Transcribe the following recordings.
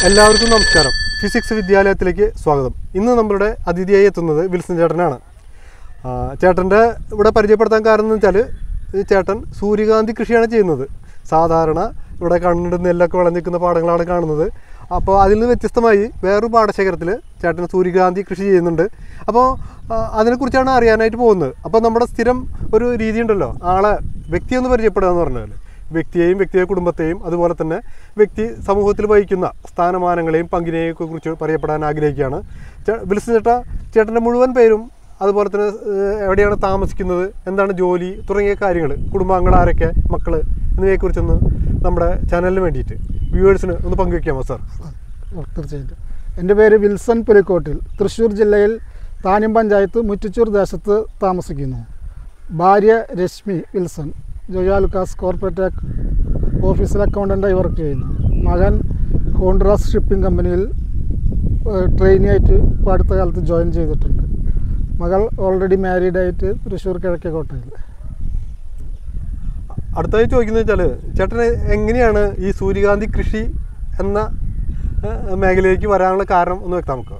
എല്ലാവർക്കും നമസ്കാരം ഫിസിക്സ് വിദ്യാലയത്തിലേക്ക് സ്വാഗതം ഇന്ന് നമ്മളുടെ അതിഥിയായി എത്തുന്നത് വിൽസൺ ചേട്ടനാണ് ആ, ചേട്ടൻ്റെ ഇവിടെ പരിചയപ്പെടുത്താൻ കാരണം എന്ന് വെച്ചാൽ ഈ ചേട്ടൻ സൂര്യകാന്തി കൃഷിയാണ് ചെയ്യുന്നത് സാധാരണ ഇവിടെ കണ്ണിട്ട് നെല്ലൊക്കെ വിളഞ്ഞിരിക്കുന്ന പാടങ്ങളാണ് കാണുന്നത് അപ്പോൾ അതിൽ നിന്ന് വ്യത്യസ്തമായി വേറൊരു പാടശേഖരത്തിൽ ചേട്ടൻ സൂര്യകാന്തി കൃഷി ചെയ്യുന്നുണ്ട് അപ്പോൾ ആ, അതിനെക്കുറിച്ചാണ് അറിയാനായിട്ട് പോകുന്നത് അപ്പോൾ നമ്മുടെ സ്ഥിരം ഒരു രീതി ഉണ്ടല്ലോ ആളെ വ്യക്തിയൊന്ന് പരിചയപ്പെടുക എന്ന് പറഞ്ഞാൽ വ്യക്തിയെയും വ്യക്തിയുടെ കുടുംബത്തെയും അതുപോലെ തന്നെ വ്യക്തി സമൂഹത്തിൽ വഹിക്കുന്ന സ്ഥാനമാനങ്ങളെയും പങ്കിനെയും ഒക്കെ കുറിച്ച് പറയപ്പെടാൻ ആഗ്രഹിക്കുകയാണ് ചേ- വിൽസൺ ചേട്ടാ ചേട്ടൻ്റെ മുഴുവൻ പേരും അതുപോലെ തന്നെ ഏഹ്, എവിടെയാണ് താമസിക്കുന്നത് എന്താണ് ജോലി തുടങ്ങിയ കാര്യങ്ങൾ കുടുംബാംഗങ്ങൾ ആരൊക്കെ മക്കൾ എന്നിവയെക്കുറിച്ചൊന്ന് നമ്മുടെ ചാനലിന് വേണ്ടിയിട്ട് വ്യൂവേഴ്സിന് ഒന്ന് പങ്കുവെക്കാമോ സാർ ഓ, തീർച്ചയായിട്ടും എൻ്റെ പേര് വിൽസൺ പുലിക്കോട്ടിൽ തൃശ്ശൂർ ജില്ലയിൽ താന്യം പഞ്ചായത്ത് മുറ്റിച്ചൂർ ദേശത്ത് താമസിക്കുന്നു ഭാര്യ രശ്മി വിൽസൺ ജോയാ ലുക്കാസ് കോർപ്പറേറ്റ് ഓഫീസിൽ അക്കൗണ്ടൻ്റായി വർക്ക് ചെയ്യുന്നു മകൻ കോൺട്രാസ് ഷിപ്പിംഗ് കമ്പനിയിൽ ട്രെയിനിയായിട്ട് ഇപ്പോൾ അടുത്ത കാലത്ത് ജോയിൻ ചെയ്തിട്ടുണ്ട് മകൾ ഓൾറെഡി മാരീഡ് ആയിട്ട് തൃശ്ശൂർ കിഴക്കേക്കോട്ടയിൽ അടുത്തതായി ചോദിക്കുന്നത് വെച്ചാൽ ചേട്ടന് എങ്ങനെയാണ് ഈ സൂര്യകാന്തി കൃഷി എന്ന ഏഹ്, മേഖലയിലേക്ക് വരാനുള്ള കാരണം ഒന്ന് വ്യക്തമാക്കുക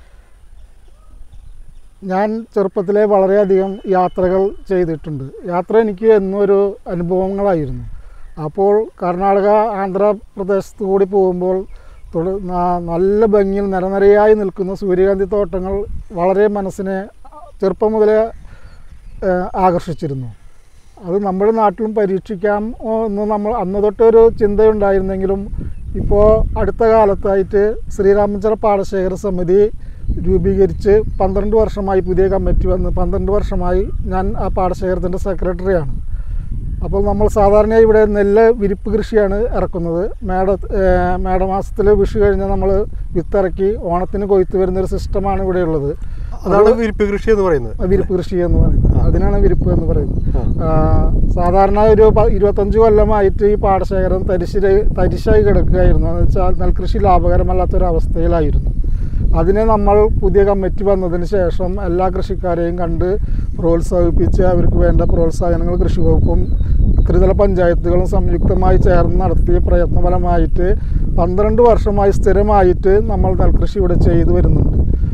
ഞാൻ ചെറുപ്പത്തിലെ വളരെയധികം യാത്രകൾ ചെയ്തിട്ടുണ്ട് യാത്ര എനിക്ക് എന്നും ഒരു അനുഭവങ്ങളായിരുന്നു അപ്പോൾ കർണാടക ആന്ധ്രാപ്രദേശത്ത് കൂടി പോകുമ്പോൾ തൊടു- ന- നല്ല ഭംഗിയിൽ നിരനിരയായി നിൽക്കുന്ന സൂര്യകാന്തി തോട്ടങ്ങൾ വളരെ മനസ്സിനെ ചെറുപ്പം മുതലേ ഏഹ്, ആകർഷിച്ചിരുന്നു അത് നമ്മുടെ നാട്ടിലും പരീക്ഷിക്കാം ഓ എന്ന് നമ്മൾ അന്ന് തൊട്ടൊരു ചിന്തയുണ്ടായിരുന്നെങ്കിലും ഇപ്പോൾ അടുത്ത കാലത്തായിട്ട് ശ്രീരാമചന്ദ്ര പാടശേഖര സമിതി രൂപീകരിച്ച് പന്ത്രണ്ട് വർഷമായി പുതിയ കമ്മിറ്റി വന്ന് പന്ത്രണ്ട് വർഷമായി ഞാൻ ആ പാടശേഖരത്തിൻ്റെ സെക്രട്ടറിയാണ് അപ്പോൾ നമ്മൾ സാധാരണയായി ഇവിടെ നെല്ല് വിരിപ്പ് കൃഷിയാണ് ഇറക്കുന്നത് മേട ഏഹ് മേടമാസത്തിൽ വിഷു കഴിഞ്ഞാൽ നമ്മൾ വിത്തിറക്കി ഓണത്തിന് കൊയ്ത്ത് വരുന്നൊരു സിസ്റ്റമാണ് ഇവിടെ ഉള്ളത് അതാണ് വിരിപ്പ് കൃഷി എന്ന് പറയുന്നത് വിരിപ്പ് കൃഷി എന്ന് പറയുന്നത് അതിനാണ് വിരിപ്പ് എന്ന് പറയുന്നത് ആ. ആ, സാധാരണ ഒരു പ- ഇരുപത്തഞ്ച് കൊല്ലമായിട്ട് ഈ പാടശേഖരം തരിശില് തരിശായി കിടക്കുകയായിരുന്നു എന്ന് വെച്ചാൽ നെൽകൃഷി ലാഭകരമല്ലാത്തൊരവസ്ഥയിലായിരുന്നു അതിനെ നമ്മൾ പുതിയ കമ്മിറ്റി വന്നതിന് ശേഷം എല്ലാ കൃഷിക്കാരെയും കണ്ട് പ്രോത്സാഹിപ്പിച്ച് അവർക്ക് വേണ്ട പ്രോത്സാഹനങ്ങൾ കൃഷി വകുപ്പും ത്രിതല പഞ്ചായത്തുകളും സംയുക്തമായി ചേർന്ന് നടത്തിയ പ്രയത്നഫലമായിട്ട് പന്ത്രണ്ട് വർഷമായി സ്ഥിരമായിട്ട് നമ്മൾ നെൽകൃഷി ഇവിടെ ചെയ്തു വരുന്നുണ്ട്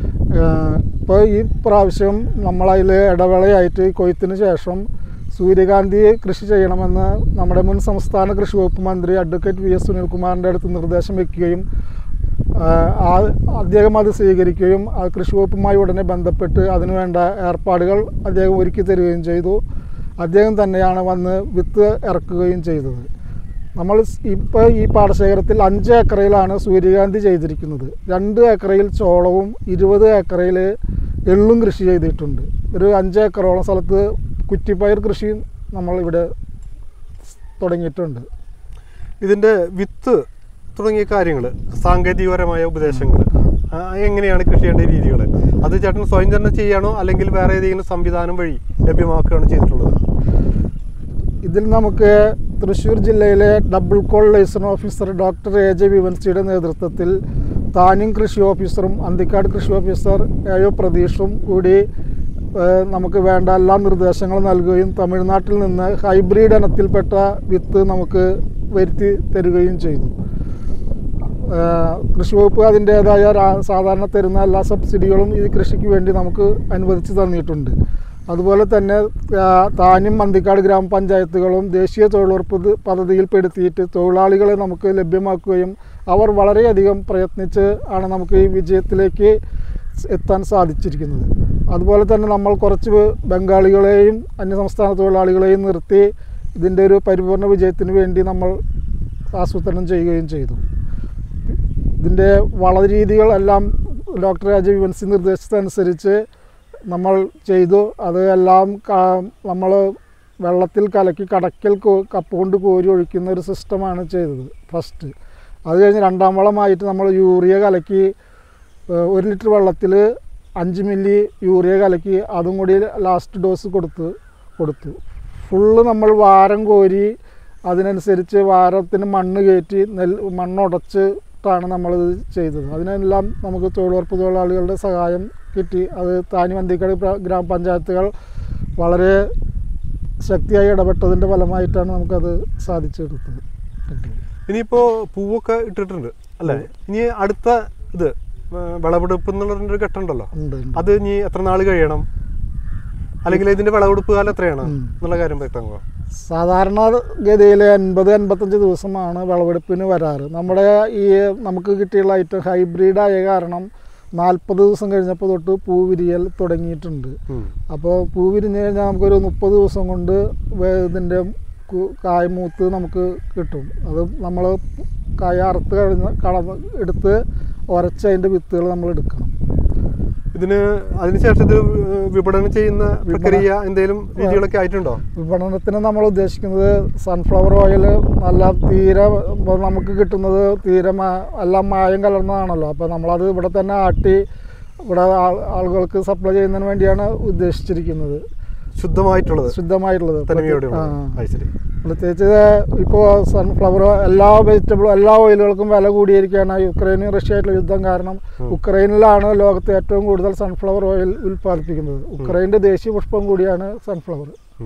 ഇപ്പോൾ ഈ പ്രാവശ്യം നമ്മളതിൽ ഇടവേളയായിട്ട് കൊയ്ത്തിന് ശേഷം സൂര്യകാന്തി കൃഷി ചെയ്യണമെന്ന് നമ്മുടെ മുൻ സംസ്ഥാന കൃഷി വകുപ്പ് മന്ത്രി അഡ്വക്കേറ്റ് വി എസ് സുനിൽകുമാറിൻ്റെ അടുത്ത് നിർദ്ദേശം വെക്കുകയും ആ, ആ അദ്ദേഹം അത് സ്വീകരിക്കുകയും ആ കൃഷി വകുപ്പുമായി ഉടനെ ബന്ധപ്പെട്ട് അതിനുവേണ്ട ഏർപ്പാടുകൾ അദ്ദേഹം ഒരുക്കി തരികയും ചെയ്തു അദ്ദേഹം തന്നെയാണ് വന്ന് വിത്ത് ഇറക്കുകയും ചെയ്തത് നമ്മൾ ഇപ്പോൾ ഈ പാടശേഖരത്തിൽ അഞ്ച് ഏക്കറയിലാണ് സൂര്യകാന്തി ചെയ്തിരിക്കുന്നത് രണ്ട് ഏക്കറയിൽ ചോളവും ഇരുപത് ഏക്കറയിൽ എള്ളും കൃഷി ചെയ്തിട്ടുണ്ട് ഒരു അഞ്ച് ഏക്കറോളം സ്ഥലത്ത് കുറ്റിപ്പയർ കൃഷി നമ്മൾ ഇവിടെ തുടങ്ങിയിട്ടുണ്ട് ഇതിൻ്റെ വിത്ത് തുടങ്ങിയ കാര്യങ്ങൾ സാങ്കേതികപരമായ ഉപദേശങ്ങൾ എങ്ങനെയാണ് കൃഷി ചെയ്യേണ്ട രീതികൾ അത് ചേട്ടൻ സ്വയം തന്നെ ചെയ്യാണോ അല്ലെങ്കിൽ വേറെ ഏതെങ്കിലും സംവിധാനം വഴി ലഭ്യമാക്കുകയാണ് ചെയ്തിട്ടുള്ളത് ഇതിൽ നമുക്ക് തൃശ്ശൂർ ജില്ലയിലെ double kol liaison officer doctor A J വിവൻസിയുടെ നേതൃത്വത്തിൽ താനും കൃഷി ഓഫീസറും അന്തിക്കാട് കൃഷി ഓഫീസർ എ ഒ പ്രതീഷും കൂടി ഏഹ്, നമുക്ക് വേണ്ട എല്ലാ നിർദ്ദേശങ്ങളും നൽകുകയും തമിഴ്നാട്ടിൽ നിന്ന് ഹൈബ്രിഡ് ഇനത്തിൽപ്പെട്ട വിത്ത് നമുക്ക് വരുത്തി തരികയും ചെയ്തു ഏഹ്, കൃഷി വകുപ്പ് അതിൻ്റേതായ രാ- സാധാരണ തരുന്ന എല്ലാ സബ്സിഡികളും ഈ കൃഷിക്ക് വേണ്ടി നമുക്ക് അനുവദിച്ച് തന്നിട്ടുണ്ട് അതുപോലെ തന്നെ ആ, താനും മന്തിക്കാട് ഗ്രാമപഞ്ചായത്തുകളും ദേശീയ തൊഴിലുറപ്പ് ഇത് പദ്ധതിയിൽപ്പെടുത്തിയിട്ട് തൊഴിലാളികളെ നമുക്ക് ലഭ്യമാക്കുകയും അവർ വളരെയധികം പ്രയത്നിച്ച് ആണ് നമുക്ക് ഈ വിജയത്തിലേക്ക് എത്താൻ സാധിച്ചിരിക്കുന്നത് അതുപോലെ തന്നെ നമ്മൾ കുറച്ച് ബംഗാളികളെയും അന്യസംസ്ഥാന തൊഴിലാളികളെയും നിർത്തി ഇതിൻ്റെ ഒരു പരിപൂർണ വിജയത്തിന് വേണ്ടി നമ്മൾ ആസൂത്രണം ചെയ്യുകയും ചെയ്തു ഇതിൻ്റെ വള രീതികളെല്ലാം ഡോക്ടർ രാജീവ് വിവൻസി നിർദ്ദേശിച്ചതനുസരിച്ച് നമ്മൾ ചെയ്തു അത് എല്ലാം നമ്മൾ വെള്ളത്തിൽ കലക്കി കടക്കൽ കോ- കപ്പ് കൊണ്ട് കോരി ഒഴിക്കുന്ന ഒരു സിസ്റ്റമാണ് ചെയ്തത് ഫസ്റ്റ് അത് കഴിഞ്ഞ് രണ്ടാം വളമായിട്ട് നമ്മൾ യൂറിയ കലക്കി ഏഹ്, ഒരു ലിറ്റർ വെള്ളത്തിൽ അഞ്ച് മില്ലി യൂറിയ കലക്കി അതും കൂടി ലാസ്റ്റ് ഡോസ് കൊടുത്ത് കൊടുത്തു ഫുള്ള് നമ്മൾ വാരം കോരി അതിനനുസരിച്ച് വാരത്തിന് മണ്ണ് കയറ്റി നെൽ മണ്ണുടച്ചിട്ടാണ് നമ്മളിത് ചെയ്തത് അതിനെല്ലാം നമുക്ക് തൊഴിലുറപ്പ് തൊഴിലാളികളുടെ സഹായം കിട്ടി അത് താനി മന്തിക്കട് പ്ര- ഗ്രാമപഞ്ചായത്തുകൾ വളരെ ശക്തിയായി ഇടപെട്ടതിൻ്റെ ഫലമായിട്ടാണ് നമുക്കത് സാധിച്ചെടുത്തത് കിട്ടിയത് ഇനിയിപ്പോൾ പൂവൊക്കെ ഇട്ടിട്ടുണ്ട് അല്ലേ ഇനി അടുത്ത ഇത് ആ, വിളവെടുപ്പ് എന്നുള്ളൊരു ഘട്ടം ഉണ്ടല്ലോ ഉണ്ട് ഉണ്ട്. അത് ഇനി എത്ര നാൾ കഴിയണം അല്ലെങ്കിൽ ഇതിന്റെ വിളവെടുപ്പ് കാലം എത്രയാണ് ഉം. എന്നുള്ള കാര്യം വ്യക്തമാക്കുക സാധാരണ ഗതിയിൽ എൺപത് എൺപത്തഞ്ച് ദിവസമാണ് വിളവെടുപ്പിന് വരാറ് നമ്മുടെ ഈ നമുക്ക് കിട്ടിയുള്ള ഐറ്റം ഹൈബ്രിഡ് ആയ കാരണം നാൽപ്പത് ദിവസം കഴിഞ്ഞപ്പോൾ തൊട്ട് പൂ വിരിയൽ തുടങ്ങിയിട്ടുണ്ട് ഉം. അപ്പോൾ പൂ വിരിഞ്ഞ് കഴിഞ്ഞാൽ നമുക്കൊരു മുപ്പത് ദിവസം കൊണ്ട് വേ- ഇതിൻ്റെ കു- കായ മൂത്ത് നമുക്ക് കിട്ടും അത് നമ്മൾ കായ അറുത്ത് കഴിഞ്ഞ് കളന്ന് എടുത്ത് ഉരച്ച് അതിൻ്റെ വിത്തുകൾ നമ്മൾ എടുക്കണം ഇതിന് അതിനുശേഷം ഇത് വിപണനം ചെയ്യുന്ന പ്രക്രിയ എന്തെങ്കിലും രീതികളൊക്കെ ആയിട്ടുണ്ടോ വിപണനത്തിന് നമ്മൾ ഉദ്ദേശിക്കുന്നത് സൺഫ്ലവർ ഓയിൽ നല്ല തീരെ ഇപ്പൊ നമുക്ക് കിട്ടുന്നത് തീരെ മാ- എല്ലാം മായം കലർന്നതാണല്ലോ അപ്പോൾ നമ്മളത് ഇവിടെ തന്നെ ആട്ടി ഇവിടെ ആൾ- ആളുകൾക്ക് സപ്ലൈ ചെയ്യുന്നതിന് വേണ്ടിയാണ് ഉദ്ദേശിച്ചിരിക്കുന്നത് ശുദ്ധമായിട്ടുള്ളത് ശുദ്ധമായിട്ടുള്ളത് തനിമയോടെയുള്ള ആ. അത് ശരി പ്രത്യേകിച്ച് ഇപ്പോൾ സൺഫ്ലവർ എല്ലാ വെജിറ്റബിളും എല്ലാ ഓയിലുകൾക്കും വില കൂടിയിരിക്കുകയാണ് യുക്രൈനും റഷ്യ ആയിട്ടുള്ള യുദ്ധം കാരണം ഉക്രൈനിലാണ് ലോകത്ത് ഏറ്റവും കൂടുതൽ സൺഫ്ലവർ ഓയിൽ ഉൽപ്പാദിപ്പിക്കുന്നത് ഉക്രൈൻ്റെ ദേശീയ പുഷ്പം കൂടിയാണ് സൺഫ്ലവർ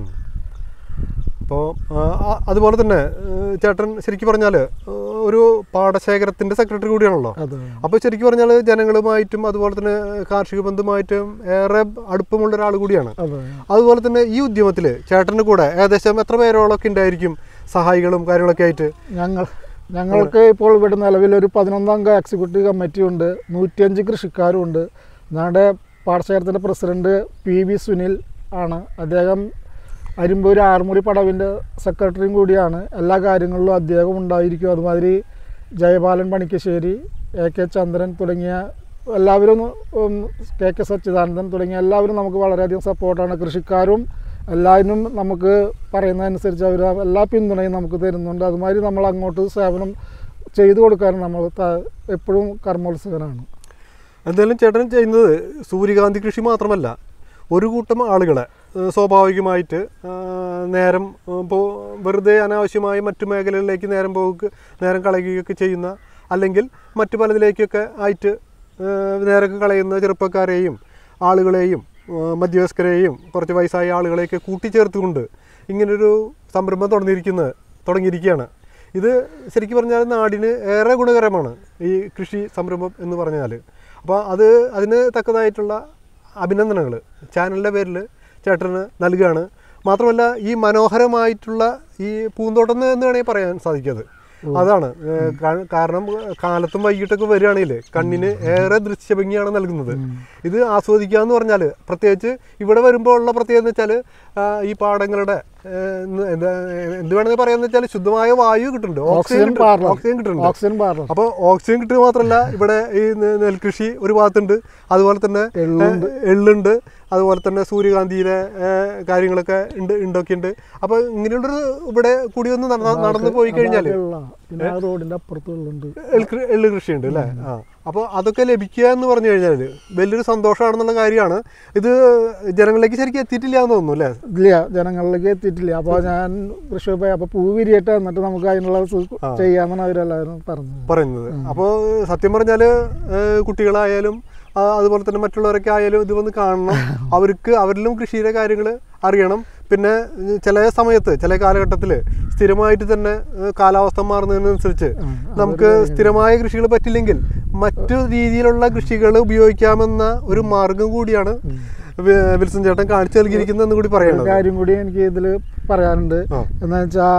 അപ്പോൾ അതുപോലെ തന്നെ ആ, ചേട്ടൻ ശരിക്കും പറഞ്ഞാൽ ഒരു പാടശേഖരത്തിന്റെ സെക്രട്ടറി കൂടിയാണല്ലോ അതെ അപ്പോൾ ശരിക്കും പറഞ്ഞാൽ ജനങ്ങളുമായിട്ടും അതുപോലെ തന്നെ കാർഷിക ബന്ധുമായിട്ടും ഏറെ അടുപ്പമുള്ള ഒരാൾ കൂടിയാണ് അതെ അതുപോലെ തന്നെ ഈ ഉദ്യമത്തിൽ ചേട്ടൻ്റെ കൂടെ ഏകദേശം എത്ര പേരോളൊക്കെ ഉണ്ടായിരിക്കും സഹായികളും കാര്യങ്ങളൊക്കെ ആയിട്ട് ഞങ്ങൾ ഞങ്ങൾക്ക് ഇപ്പോൾ ഇവിടെ നിലവിൽ ഒരു പതിനൊന്നംഗ എക്സിക്യൂട്ടീവ് കമ്മിറ്റി ഉണ്ട് നൂറ്റിയഞ്ച് കൃഷിക്കാരുണ്ട് ഞങ്ങളുടെ പാടശേഖരത്തിൻ്റെ പ്രസിഡന്റ് പി വി സുനിൽ ആണ് അദ്ദേഹം അരിമ്പൂർ ആറുമുറി പടവിൻ്റെ സെക്രട്ടറിയും കൂടിയാണ് എല്ലാ കാര്യങ്ങളിലും അദ്ദേഹം ഉണ്ടായിരിക്കും അതുമാതിരി ജയപാലൻ പണിക്കശ്ശേരി എ കെ ചന്ദ്രൻ തുടങ്ങിയ എല്ലാവരും ഉം, കെ കെ സച്ചിദാനന്ദൻ തുടങ്ങിയ എല്ലാവരും നമുക്ക് വളരെയധികം സപ്പോർട്ടാണ് കൃഷിക്കാരും എല്ലാവരും നമുക്ക് പറയുന്നതനുസരിച്ച് അവർ എല്ലാ പിന്തുണയും നമുക്ക് തരുന്നുണ്ട് അതുമാതിരി നമ്മൾ അങ്ങോട്ട് സേവനം ചെയ്തു കൊടുക്കാനും നമ്മൾ ത- എപ്പോഴും കർമ്മോത്സുകനാണ് എന്തായാലും ചേട്ടൻ ചെയ്യുന്നത് സൂര്യകാന്തി കൃഷി മാത്രമല്ല ഒരു കൂട്ടം ആളുകളെ ഏഹ് സ്വാഭാവികമായിട്ട് ആഹ് നേരം ഇപ്പോൾ വെറുതെ അനാവശ്യമായി മറ്റു മേഖലകളിലേക്ക് നേരം പോക്ക് നേരം കളയുകയൊക്കെ ചെയ്യുന്ന അല്ലെങ്കിൽ മറ്റു പലതിലേക്കൊക്കെ ആയിട്ട് ഏഹ് നേരൊക്കെ കളയുന്ന ചെറുപ്പക്കാരെയും ആളുകളെയും ഏഹ് മധ്യവയസ്കരെയും കുറച്ച് വയസ്സായ ആളുകളെയൊക്കെ കൂട്ടിച്ചേർത്തുകൊണ്ട് ഇങ്ങനൊരു സംരംഭം തുടങ്ങിയിരിക്കുന്നത് തുടങ്ങിയിരിക്കുകയാണ് ഇത് ശരിക്കും പറഞ്ഞാൽ നാടിന് ഏറെ ഗുണകരമാണ് ഈ കൃഷി സംരംഭം എന്ന് പറഞ്ഞാൽ അപ്പോൾ അത് അതിന് തക്കതായിട്ടുള്ള അഭിനന്ദനങ്ങൾ ചാനലിൻ്റെ പേരിൽ ചേട്ടന് നൽകുകയാണ് മാത്രമല്ല ഈ മനോഹരമായിട്ടുള്ള ഈ പൂന്തോട്ടം എന്ന് എന്ന് വേണമെങ്കിൽ പറയാൻ സാധിക്കും അത് അതാണ് ഏഹ് കാ- കാരണം കാലത്തും വൈകിട്ടൊക്കെ വരികയാണെങ്കിൽ കണ്ണിന് ഏറെ ദൃശ്യഭംഗിയാണ് നൽകുന്നത് ഇത് ആസ്വദിക്കുക എന്ന് പറഞ്ഞാൽ പ്രത്യേകിച്ച് ഇവിടെ വരുമ്പോൾ ഉള്ള പ്രത്യേകത എന്ന് വെച്ചാൽ ഈ പാടങ്ങളുടെ ഏഹ്, ഇന്ന് എന്താ എന്ത് വേണമെങ്കിൽ പറയാന്ന് വെച്ചാൽ ശുദ്ധമായ വായു കിട്ടുന്നുണ്ട് ഓക്സിജൻ ഓക്സിജൻ കിട്ടും- പാർലർ ഓക്സിജൻ കിട്ടുന്നുണ്ട് ഓക്സിജൻ പാർലർ അപ്പോൾ ഓക്സിജൻ കിട്ടുക മാത്രമല്ല ഇവിടെ ഈ നെ- നെൽകൃഷി ഒരു ഭാഗത്തുണ്ട് അതുപോലെ തന്നെ എള്ളുണ്ട്. ഏഹ്, എള്ളുണ്ട് അതുപോലെ തന്നെ സൂര്യകാന്തിയിലെ ഏഹ്, കാര്യങ്ങളൊക്കെ ഉണ്ട് ഉണ്ടൊക്കെ ഉണ്ട് അപ്പോൾ ഇങ്ങനെയുള്ളൊരു ഇവിടെ കൂടി ഒന്ന് നടന്ന- നടന്നു പോയി കഴിഞ്ഞാൽ വെള്ള പിന്നെ ആ റോഡിന്റെ അപ്പുറത്ത് വെള്ളമുണ്ട് എള്ള് എള്ള് കൃഷിയുണ്ട് അല്ലേ ആ അപ്പോൾ അതൊക്കെ ലഭിക്കുക എന്ന് പറഞ്ഞു കഴിഞ്ഞാൽ വലിയൊരു സന്തോഷമാണെന്നുള്ള കാര്യമാണ് ഇത് ജനങ്ങളിലേക്ക് ശരിക്കും എത്തിയിട്ടില്ല എന്ന് തോന്നുന്നു അല്ലേ ഇല്ല ജനങ്ങളിലേക്ക് എത്തിയിട്ടില്ല അപ്പോൾ ഞാൻ കൃഷി പോയി അപ്പോൾ പൂ വിരിയട്ടെ എന്നിട്ട് നമുക്ക് അതിനുള്ള സു- ചെയ്യാമെന്നാണ് അവരെല്ലാവരും പറഞ്ഞത് പറയുന്നത് അപ്പോൾ സത്യം പറഞ്ഞാൽ കുട്ടികളായാലും ആ, അതുപോലെ തന്നെ മറ്റുള്ളവരൊക്കെ ആയാലും ഇത് വന്ന് കാണണം അവർക്ക് അവരിലും കൃഷിയുടെ കാര്യങ്ങൾ അറിയണം പിന്നെ ഉം, ചില സമയത്ത് ചില കാലഘട്ടത്തിൽ സ്ഥിരമായിട്ട് തന്നെ ഏഹ്, കാലാവസ്ഥ മാറുന്നതിനനുസരിച്ച് ആ, നമുക്ക് സ്ഥിരമായ കൃഷികൾ പറ്റില്ലെങ്കിൽ മറ്റു രീതിയിലുള്ള കൃഷികൾ ഉപയോഗിക്കാമെന്ന ഒരു മാർഗം കൂടിയാണ് വി- വിൽസൺ ചേട്ടൻ കാണിച്ചു നൽകിയിരിക്കുന്നതെന്ന് കൂടി ഒരു പറയണത് കാര്യം കൂടി എനിക്ക് ഇതിൽ പറയാനുണ്ട് ആ. എന്ന് വെച്ചാൽ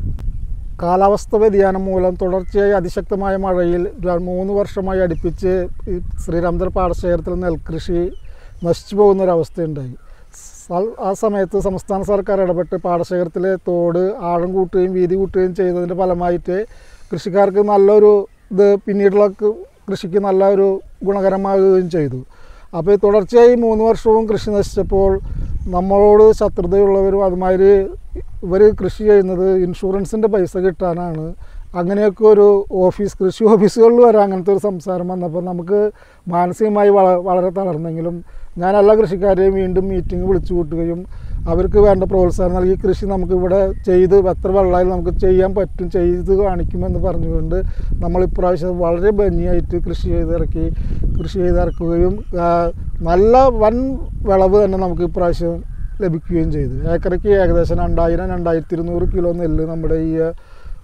കാലാവസ്ഥ വ്യതിയാനം മൂലം തുടർച്ചയായി അതിശക്തമായ മഴയിൽ ര- മൂന്ന് വർഷമായി അടുപ്പിച്ച് ഈ ശ്രീരാമചന്ദ്ര പാടശേഖരത്തിൽ നെൽകൃഷി നശിച്ചു പോകുന്ന ഒരവസ്ഥയുണ്ടായി സ- ആ സമയത്ത് സംസ്ഥാന സർക്കാർ ഇടപെട്ട് പാടശേഖരത്തിലെ തോട് ആഴം കൂട്ടുകയും വീതി കൂട്ടുകയും ചെയ്തതിൻ്റെ ഫലമായിട്ട് കൃഷിക്കാർക്ക് നല്ലൊരു ഇത് പിന്നീടുള്ള കൃ- കൃഷിക്ക് നല്ല ഒരു ഗുണകരമാകുകയും ചെയ്തു അപ്പോൾ ഈ തുടർച്ചയായി മൂന്ന് വർഷവും കൃഷി നശിച്ചപ്പോൾ നമ്മളോട് ശത്രുതയുള്ളവരും അതുമാതിരി ഇവർ കൃഷി ചെയ്യുന്നത് ഇൻഷുറൻസിൻ്റെ പൈസ കിട്ടാനാണ് അങ്ങനെയൊക്കെ ഒരു ഓഫീസ് കൃഷി ഓഫീസുകളിൽ വരെ അങ്ങനത്തെ ഒരു സംസാരം വന്നപ്പോൾ നമുക്ക് മാനസികമായി വള വളരെ തളർന്നെങ്കിലും ഞാൻ എല്ലാ കൃഷിക്കാരെയും വീണ്ടും മീറ്റിംഗ് വിളിച്ചു കൂട്ടുകയും അവർക്ക് വേണ്ട പ്രോത്സാഹനം നൽകി കൃഷി നമുക്ക് ഇവിടെ ചെയ്ത് എത്ര വെള്ളമായാലും നമുക്ക് ചെയ്യാൻ പറ്റും ചെയ്ത് കാണിക്കുമെന്ന് പറഞ്ഞുകൊണ്ട് നമ്മൾ ഇപ്രാവശ്യം വളരെ ഭംഗിയായിട്ട് കൃഷി ചെയ്തിറക്കി കൃഷി ചെയ്തിറക്കുകയും ആ, നല്ല വൻ വിളവ് തന്നെ നമുക്ക് ഇപ്രാവശ്യം ലഭിക്കുകയും ചെയ്തു ഏക്കറയ്ക്ക് ഏകദേശം രണ്ടായിരം രണ്ടായിരത്തി ഇരുന്നൂറ് കിലോ നെല്ല് നമ്മുടെ ഈ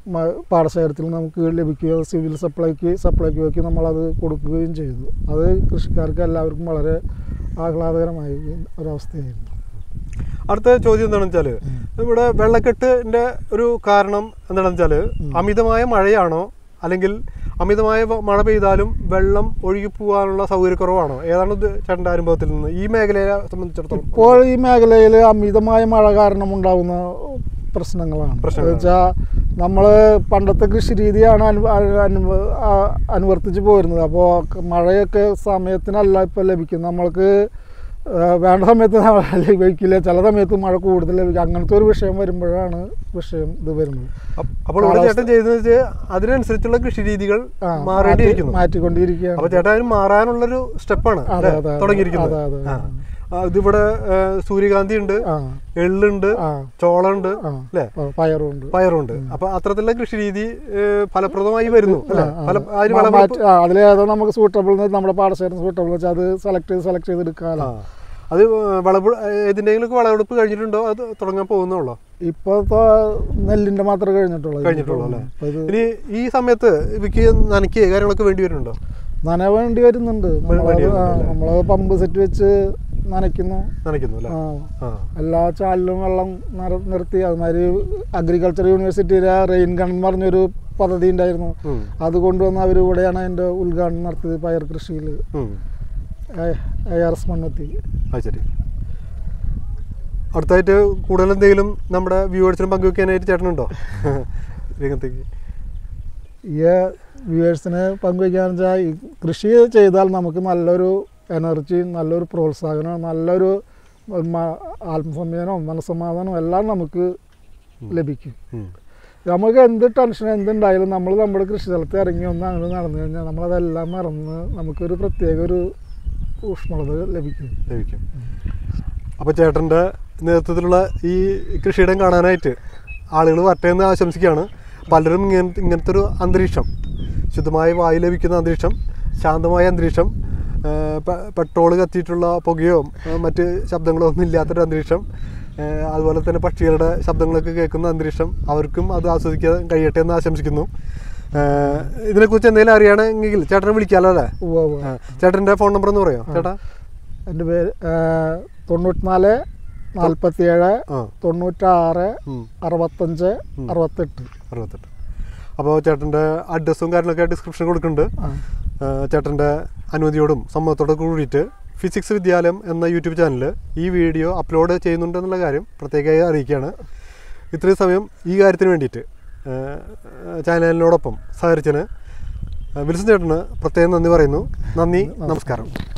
മ- പാടശേഖരത്തിൽ നമുക്ക് ലഭിക്കുകയും സിവിൽ സപ്ലൈക്ക് സപ്ലൈക്ക് നമ്മളത് കൊടുക്കുകയും ചെയ്തു അത് കൃഷിക്കാർക്ക് എല്ലാവർക്കും വളരെ ആഹ്ലാദകരമായ ഒരവസ്ഥയായിരുന്നു അടുത്ത ചോദ്യം എന്താണെന്ന് വെച്ചാൽ ഇവിടെ വെള്ളക്കെട്ടിന്റെ ഒരു കാരണം എന്താണെന്ന് വെച്ചാൽ അമിതമായ മഴയാണോ അല്ലെങ്കിൽ അമിതമായ വ- മഴ പെയ്താലും വെള്ളം ഒഴുകി പോകാനുള്ള സൗകര്യക്കുറവാണോ ഏതാണ് ഇത് ചേട്ടൻ്റെ അനുഭവത്തിൽ നിന്ന് ഈ മേഖലയെ സംബന്ധിച്ചിടത്തോളം ഇപ്പോൾ ഈ മേഖലയിൽ അമിതമായ മഴ കാരണം ഉണ്ടാകുന്ന പ്രശ്നങ്ങളാണ് പ്രശ്നങ്ങളാണ്. വെച്ചാൽ നമ്മൾ പണ്ടത്തെ കൃഷി രീതിയാണ് അനു അനു- അനു- ആ- അനുവർത്തിച്ച് പോരുന്നത് അപ്പോൾ മഴയൊക്കെ സമയത്തിനല്ല ഇപ്പോൾ ലഭിക്കുന്നത് നമ്മൾക്ക് ആ, വേണ്ട സമയത്ത് ലഭിക്കില്ല ചില സമയത്ത് മഴ കൂടുതൽ ലഭിക്കും അങ്ങനത്തെ ഒരു വിഷയം വരുമ്പോഴാണ് വിഷയം ഇത് വരുന്നത് അപ്പ- അപ്പോൾ ഇവിടെ ചേട്ടൻ ചെയ്യുന്നത് വെച്ചാൽ അതിനനുസരിച്ചുള്ള കൃഷി രീതികൾ ആ, മാറേണ്ടിയിരിക്കുന്നു മാറ്റി- മാറ്റിക്കൊണ്ടിരിക്കുകയാണ് അപ്പൊ ചേട്ടൻ അതിന് മാറാനുള്ളൊരു സ്റ്റെപ്പാണ് അതെ, അതെ, അതെ. തുടങ്ങിയിരിക്കുന്നത് അതെ, അതെ, ആ. ആ, ഇതിവിടെ ഏ, സൂര്യകാന്തി ഉണ്ട് ആ എള്ളുണ്ട് ആ ചോളുണ്ട് ആ അല്ലേ ആ, പയറുണ്ട് പയറുണ്ട് അപ്പൊ അത്തരത്തിലുള്ള കൃഷി രീതി ഏ, ഫലപ്രദമായി വരുന്നു അല്ലേ ഫല അതിന് മാ- വളപ്രപ്പ് മാറ്റി- ആ, അതിലേതാ നമുക്ക് സൂട്ടബിൾ നമ്മുടെ പാടശേഖരം സൂട്ടബിൾ വെച്ചാൽ അത് സെലക്ട് ചെയ്ത് സെലക്ട് ചെയ്ത് എടുക്കാമല്ലോ ആ. അത് വിളവ് ഏതിൻ്റെങ്കിലും വിളവെടുപ്പ് കഴിഞ്ഞിട്ടുണ്ടോ അത് തുടങ്ങാൻ പോകുന്നുള്ളോ ഇപ്പൊ നെല്ലിന്റെ മാത്രമേ കഴിഞ്ഞിട്ടുള്ളൂ കഴിഞ്ഞിട്ടുള്ളൂ അല്ലേ അപ്പൊ ഇത് ഇനി ഈ സമയത്ത് ഇവയ്ക്ക് നനയ്ക്കുക കാര്യങ്ങളൊക്കെ വേണ്ടി വരുന്നുണ്ടോ നന വേണ്ടി വരുന്നുണ്ട് നമ്മളത് വേണ്ടി ആ, വരുന്നുണ്ട് നമ്മള് പമ്പ് സെറ്റ് വെച്ച് നനയ്ക്കുന്നു നനയ്ക്കുന്നു അല്ലേ ആ, ആ എല്ലാ ചാലിലും വെള്ളം നിര- നിർത്തി അതുമാതിരി അഗ്രികൾച്ചർ യൂണിവേഴ്സിറ്റിയിലെ റെയിൻ ഗൺ എന്ന് പറഞ്ഞൊരു പദ്ധതി ഉണ്ടായിരുന്നു ഉം. അത് കൊണ്ടുവന്ന് അവർ ഇവിടെയാണ് അതിന്റെ ഉദ്ഘാടനം നടത്തിയത് പയർ കൃഷിയിൽ ഉം. എ ആർ എസ് മണ്ണെത്തി അത് ശരി അടുത്തായിട്ട് കൂടുതൽ എന്തെങ്കിലും നമ്മുടെ വ്യൂവേഴ്സിനും പങ്കുവെക്കാനായിട്ട് ചേട്ടനുണ്ടോ രംഗത്തേക്ക് ഈ വ്യൂവേഴ്സിന് പങ്കുവയ്ക്കാന്ന് വെച്ചാൽ ഈ കൃഷി ചെയ്താൽ നമുക്ക് നല്ലൊരു എനർജി നല്ലൊരു പ്രോത്സാഹനം നല്ലൊരു മ- ആത്മസംയമനവും മനസ്സമാധാനവും എല്ലാം നമുക്ക് ലഭിക്കും ഉം. നമുക്ക് എന്ത് ടെൻഷൻ എന്തുണ്ടായാലും നമ്മൾ നമ്മുടെ കൃഷി സ്ഥലത്ത് ഇറങ്ങി ഒന്ന് അങ്ങനെ നടന്നു കഴിഞ്ഞാൽ നമ്മളതെല്ലാം മറന്ന് നമുക്കൊരു പ്രത്യേക ഒരു ഊഷ്മളത ലഭിക്കും ലഭിക്കും അപ്പോൾ ചേട്ടൻ്റെ നേതൃത്വത്തിലുള്ള ഈ കൃഷിയിടം കാണാനായിട്ട് ആളുകൾ വരട്ടെ എന്ന് ആശംസിക്കുകയാണ് പലരും ഇങ്ങനെ ഇങ്ങനത്തെ ഒരു അന്തരീക്ഷം ശുദ്ധമായ വായു ലഭിക്കുന്ന അന്തരീക്ഷം ശാന്തമായ അന്തരീക്ഷം പെട്രോൾ കത്തിയിട്ടുള്ള പുകയോ ആ, മറ്റ് ശബ്ദങ്ങളോ ഒന്നും ഇല്ലാത്തൊരു അന്തരീക്ഷം ആ, അതുപോലെ തന്നെ പക്ഷികളുടെ ശബ്ദങ്ങളൊക്കെ കേൾക്കുന്ന അന്തരീക്ഷം അവർക്കും അത് ആസ്വദിക്കാൻ കഴിയട്ടെ എന്ന് ആശംസിക്കുന്നു ആ, ഇതിനെക്കുറിച്ച് എന്തെങ്കിലും അറിയണമെങ്കിൽ ചേട്ടനെ വിളിക്കാമല്ലോ അല്ലേ ഉവ്വ് ഉവ്വ്. ആ, ചേട്ടൻ്റെ ഫോൺ നമ്പർ ഒന്ന് പറയാമോ ചേട്ടാ എൻ്റെ പേര് ആ, തൊണ്ണൂറ്റിനാല് നാൽപ്പത്തിയേഴ് ആ തൊണ്ണൂറ്റാറ് ഉം. അറുപത്തഞ്ച് അറുപത്തെട്ട് അറുപത്തെട്ട് അപ്പോൾ ചേട്ടൻ്റെ അഡ്രസ്സും കാര്യങ്ങളൊക്കെ ഡിസ്ക്രിപ്ഷൻ കൊടുക്കുന്നുണ്ട് ആ ആ, ചേട്ടൻ്റെ അനുമതിയോടും സമ്മതത്തോടെ കൂടിയിട്ട് ഫിസിക്സ് വിദ്യാലയം എന്ന യൂട്യൂബ് ചാനൽ ഈ വീഡിയോ അപ്ലോഡ് ചെയ്യുന്നുണ്ട് എന്നുള്ള കാര്യം പ്രത്യേകമായി അറിയിക്കുകയാണ് ഇത്രയും സമയം ഈ കാര്യത്തിന് വേണ്ടിയിട്ട് ആ, ചാനലിനോടൊപ്പം സഹകരിച്ചതിന് വിൽസൺ ചേട്ടന് പ്രത്യേകം നന്ദി പറയുന്നു നന്ദി നമസ്കാരം